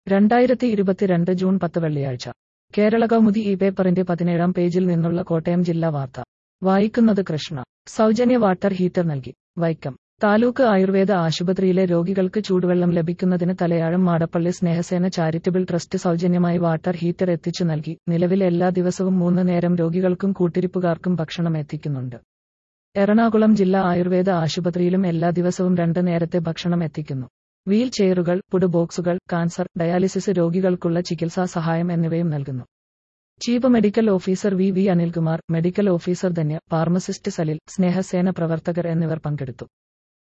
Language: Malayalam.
രണ്ടായിരത്തി ഇരുപത്തിരണ്ട് ജൂൺ പത്ത് വെള്ളിയാഴ്ച കേരള കൗമുദി ഈ പേപ്പറിന്റെ പതിനേഴാം പേജിൽ നിന്നുള്ള കോട്ടയം ജില്ലാ വാർത്ത വായിക്കുന്നത് കൃഷ്ണ സൗജന്യ വാട്ടർ ഹീറ്റർ നൽകി വൈക്കം താലൂക്ക് ആയുർവേദ ആശുപത്രിയിലെ രോഗികൾക്ക് ചൂടുവെള്ളം ലഭിക്കുന്നതിന് തലയാഴം മാടപ്പള്ളി സ്നേഹസേന ചാരിറ്റബിൾ ട്രസ്റ്റ് സൗജന്യമായി വാട്ടർ ഹീറ്റർ എത്തിച്ചു നൽകി നിലവിൽ എല്ലാ ദിവസവും മൂന്ന് നേരം രോഗികൾക്കും കൂട്ടിരിപ്പുകാർക്കും ഭക്ഷണം എത്തിക്കുന്നുണ്ട് എറണാകുളം ജില്ലാ ആയുർവേദ ആശുപത്രിയിലും എല്ലാ ദിവസവും രണ്ട് നേരത്തെ ഭക്ഷണം എത്തിക്കുന്നു വീൽ ചെയറുകൾ പുഡ് ബോക്സുകൾ കാൻസർ ഡയാലിസിസ് രോഗികൾക്കുള്ള ചികിത്സാ സഹായം എന്നിവയും നൽകുന്നു chief medical officer V V Anilkumar medical officer Dhanya pharmacist Salil Snehasena പ്രവർത്തകർ എന്നിവർ പങ്കെടുത്തു